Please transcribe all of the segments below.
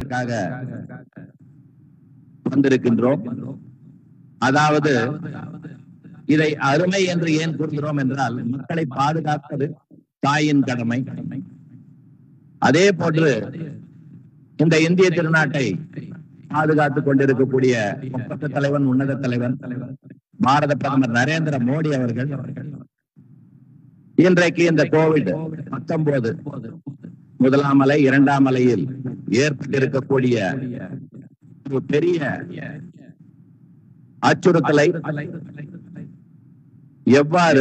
சொல்வதற்காக வந்திருக்கின்றோம் அதாவது இதை அருமை என்று ஏன் கூறுகிறோம் என்றால் மக்களை பாதுகாப்பது தாயின் கடமை அதே போன்று இந்த இந்திய திருநாட்டை பாதுகாத்துக் கொண்டிருக்கக்கூடிய ஒப்பற்ற தலைவன் உன்னத தலைவன் பாரத பிரதமர் நரேந்திர மோடி அவர்கள் இன்றைக்கு இந்த கோவிட் பத்தொன்பது முதலாம் அலை இரண்டாம் அலையில் ஏற்பட்டிருக்கக்கூடிய ஒரு பெரிய அச்சுறுத்தலை எவ்வாறு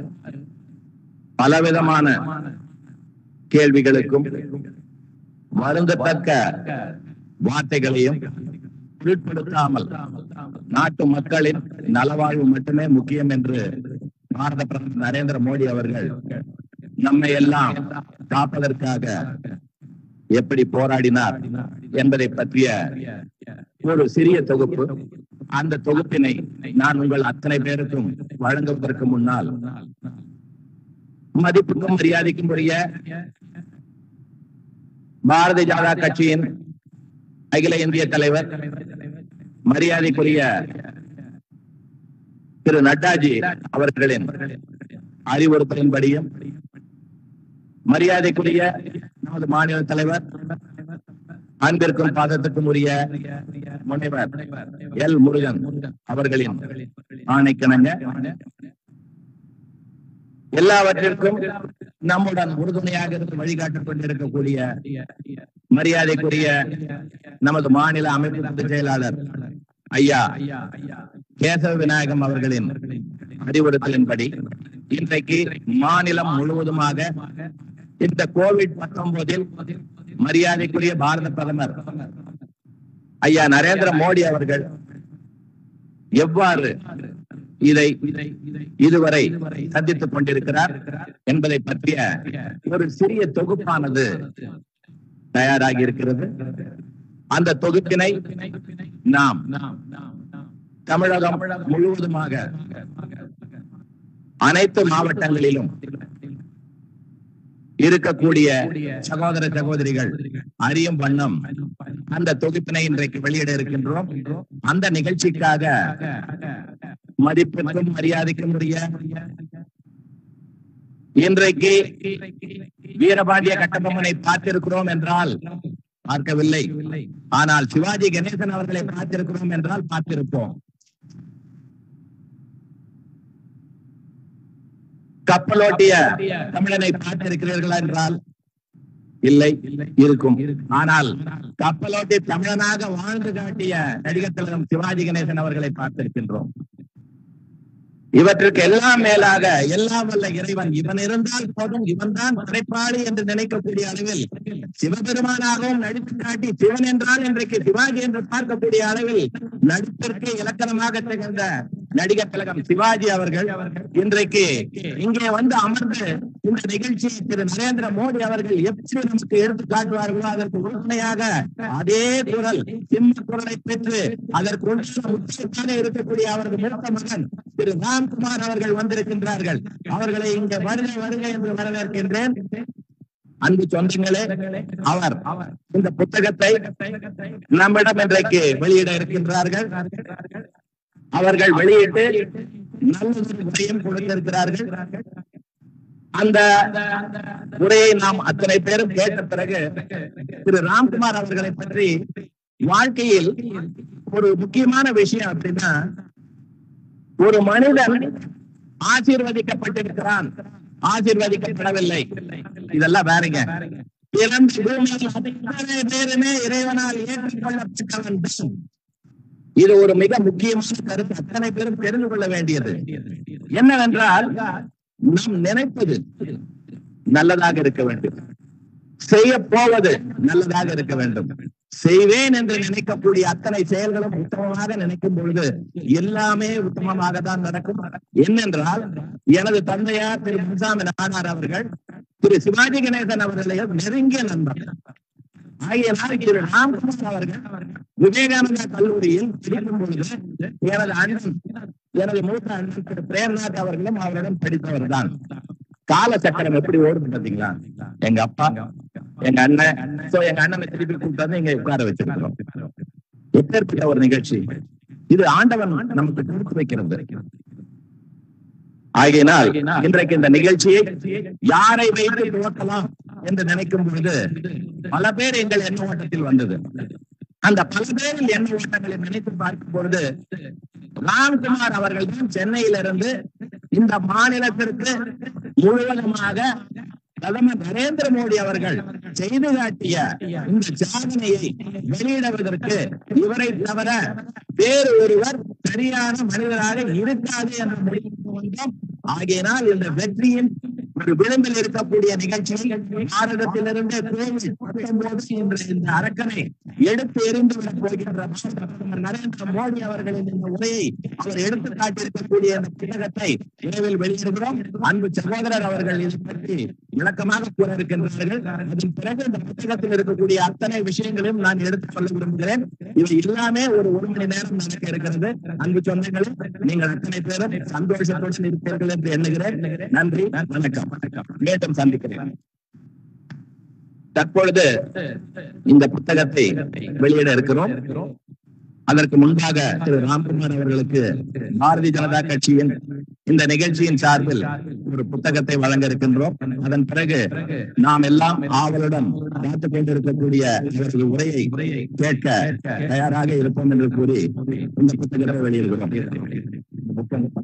பலவிதமான கேள்விகளுக்கும் வருந்தத்தக்க வார்த்தைகளையும் பொருட்படுத்தாமல் நாட்டு மக்களின் நலவாழ்வு மட்டுமே முக்கியம் என்று பாரத பிரதமர் நரேந்திர மோடி அவர்கள் நம்மை எல்லாம் காப்பதற்காக எப்படி போராடினார் என்பதை பற்றிய ஒரு சிறிய தொகுப்பு அந்த தொகுப்பினை நான் உங்கள் அத்தனை பேருக்கும் வழங்குவதற்கு முன்னால் மதிப்புக்கும் மரியாதைக்கும் உரிய பாரதிய ஜனதா கட்சியின் அகில இந்திய தலைவர் மரியாதைக்குரிய திரு நட்டாஜி அவர்களின் அறிவுறுத்தலின்படியும் மரியாதைக்குரிய நமது மாநில தலைவர் அன்பிற்கும் பாதத்துக்கும் உரிய முனைவர் எல் முருகன் அவர்களின் ஆணைக்கிணங்க எல்லாவற்றிற்கும் நம்முடன் உறுதுணையாக இருந்து வழிகாட்டிக் கொண்டிருக்கக்கூடிய மரியாதைக்குரிய நமது மாநில அமைப்பு பொதுச் செயலாளர் ஐயா கேசவ விநாயகம் அவர்களின் அறிவுறுத்தலின்படி இன்றைக்கு மாநிலம் முழுவதுமாக இந்த கோவிட் பத்தொன்பதில் மரியாதைக்குரிய பாரத பிரதமர் ஐயா நரேந்திர மோடி அவர்கள் எவ்வாறு இதை இதுவரை சந்தித்துக் கொண்டிருக்கிறார் என்பதை பற்றிய ஒரு சிறிய தொகுப்பானது தயாராகி இருக்கிறது அந்த தொகுப்பினை நாம் தமிழகம் முழுவதுமாக அனைத்து மாவட்டங்களிலும் இருக்கக்கூடிய சகோதர சகோதரிகள் அறியும் வண்ணம் அந்த தொகுப்பினை இன்றைக்கு வெளியிட இருக்கின்றோம் அந்த நிகழ்ச்சிக்காக மதிப்பிற்கும் மரியாதைக்கும் உரிய இன்றைக்கு வீரபாண்டிய கட்டபொம்மனை பார்த்திருக்கிறோம் என்றால் பார்க்கவில்லை ஆனால் சிவாஜி கணேசன் அவர்களை பார்த்திருக்கிறோம் என்றால் பார்த்திருப்போம் கப்பலோட்டிய தமிழனை பார்த்திருக்கிறீர்களா என்றால் இல்லை இருக்கும் ஆனால் கப்பலோட்டி தமிழனாக வாழ்ந்து காட்டிய நடிகர் திலகம் சிவாஜி கணேசன் அவர்களை பார்த்திருக்கின்றோம் இவற்றுக்கு எல்லாம் மேலாக எல்லாம் வல்ல இறைவன் இவன் இருந்தால் போதும் இவன் தான் படைப்பாளி என்று நினைக்கக்கூடிய அளவில் சிவபெருமானாகவும் நடித்து காட்டி சிவன் என்றால் இன்றைக்கு சிவாஜி என்று பார்க்கக்கூடிய அளவில் நடிப்பிற்கு இலக்கணமாக திகழ்ந்த நடிகர் திலகம் சிவாஜி அவர்கள் இன்றைக்கு இங்கே வந்து அமர்ந்து இந்த நிகழ்ச்சியை திரு நரேந்திர மோடி அவர்கள் எப்படி நமக்கு எடுத்து காட்டுவார்களோ அதற்கு உறுதுணையாக அதே குரல் சிம்ம குரலை பெற்று அதற்கு உற்சாக இருக்கக்கூடிய அவரது மூத்த மகன் திரு ராம்குமார் அவர்கள் வந்திருக்கின்றார்கள் அவர்களை இங்க வருக வருக என்று வரவேற்கின்றேன் அன்பு சொந்தங்களே அவர் இந்த புத்தகத்தை நம்மிடம் இன்றைக்கு வெளியிட இருக்கின்றார்கள் அவர்கள் வெளியிட்டு நல்ல உரையும் கொடுத்திருக்கிறார்கள் அந்த உரையை நாம் அத்தனை பேரும் கேட்ட பிறகு திரு ராம்குமார் அவர்களை பற்றி வாழ்க்கையில் ஒரு முக்கியமான விஷயம் அப்படின்னா ஒரு மனிதன் ஆசீர்வதிக்கப்பட்டிருக்கிறான் ஆசீர்வதிக்கப்படவில்லை இதெல்லாம் வேறங்க பிறந்த பூமியில் அத்தனை பேருமே இறைவனால் ஏற்றுக்கொள்ளப்பட்டவன் தான். இது ஒரு மிக முக்கியமான கருத்து அத்தனை பேரும் தெரிந்து கொள்ள வேண்டியது என்னவென்றால் நாம் நினைப்பது நல்லதாக இருக்க வேண்டும் செய்ய போவது நல்லதாக இருக்க வேண்டும் செய்வேன் என்று நினைக்கக்கூடிய அத்தனை செயல்களும் உத்தமமாக நினைக்கும் பொழுது எல்லாமே உத்தமமாக தான் நடக்கும் என்னென்றால் எனது தந்தையார் திரு முன்சாமி நாடார் அவர்கள் திரு சிவாஜி கணேசன் அவர்களையும் நெருங்கிய நண்பர் ஆகியனால் திரு ராம்குமார் அவர்கள் விவேகானந்தா கல்லூரியில் படிக்கும் பொழுது எனது அண்ணன் எனது மூத்த அண்ணன் திரு பிரேம்நாத் அவர்களும் அவரிடம் படித்தவர் தான் கால சக்கரம் எப்படி ஓடுது பாத்தீங்களா எங்க அப்பா எங்க அண்ணன் சோ எங்க அண்ணனை திருப்பி கூப்பிட்டு வந்து இங்க உட்கார வச்சிருக்கிறோம் எப்பேற்பட்ட ஒரு நிகழ்ச்சி இது ஆண்டவன் நமக்கு கொடுத்து வைக்கிறது ஆகையினால் இன்றைக்கு இந்த நிகழ்ச்சியை யாரை வைத்து துவக்கலாம் என்று நினைக்கும் பொழுது பல பேர் எங்கள் எண்ண ஓட்டத்தில் வந்தது அந்த பல பேரில் எண்ண ஓட்டங்களை நினைத்து பார்க்கும் பொழுது ராம்குமார் அவர்கள் தான் சென்னையிலிருந்து இந்த மாநிலத்திற்கு முழுவதுமாக பிரதமர் நரேந்திர மோடி அவர்கள் செய்து காட்டிய இந்த சாதனையை வெளியிடுவதற்கு இவரை தவிர வேறு ஒருவர் சரியான மனிதராக இருக்காது என்ற முடிவுக்கு வந்தோம் ஆகையினால் இந்த வெற்றியின் ஒரு விளிம்பில் இருக்கக்கூடிய நிகழ்ச்சியை பாரதத்திலிருந்து கோவிட் பத்தொன்பது என்ற இந்த அரக்கனை எடுத்து எறிந்து விடப் போகின்ற பிரதமர் நரேந்திர மோடி அவர்களின் இந்த உரையை அவர் எடுத்து காட்டியிருக்கக்கூடிய இந்த புத்தகத்தை விரைவில் வெளியிடுகிறோம் அன்பு சகோதரர் அவர்கள் இதை பற்றி விளக்கமாக கூற இருக்கின்றார்கள் அதன் பிறகு இந்த புத்தகத்தில் இருக்கக்கூடிய அத்தனை விஷயங்களையும் நான் எடுத்துக் சொல்ல விரும்புகிறேன் இவை எல்லாமே ஒரு ஒரு மணி நேரம் நடக்க இருக்கிறது அன்பு சொந்தங்களே நீங்கள் அத்தனை பேரும் சந்தோஷத்துடன் இருப்பீர்கள் என்று எண்ணுகிறேன் நன்றி வணக்கம் மீண்டும் சந்திக்கிறேன் தற்பொழுது இந்த புத்தகத்தை வெளியிட இருக்கிறோம் அதற்கு முன்பாக திரு ராம்குமார் அவர்களுக்கு பாரதிய ஜனதா கட்சியின் இந்த நிகழ்ச்சியின் சார்பில் ஒரு புத்தகத்தை வழங்க இருக்கின்றோம் அதன் பிறகு நாம் எல்லாம் ஆவலுடன் காத்துக் கொண்டிருக்கக்கூடிய இவரது உரையை கேட்க தயாராக இருப்போம் என்று கூறி இந்த புத்தகத்தை வெளியிடுகிறோம்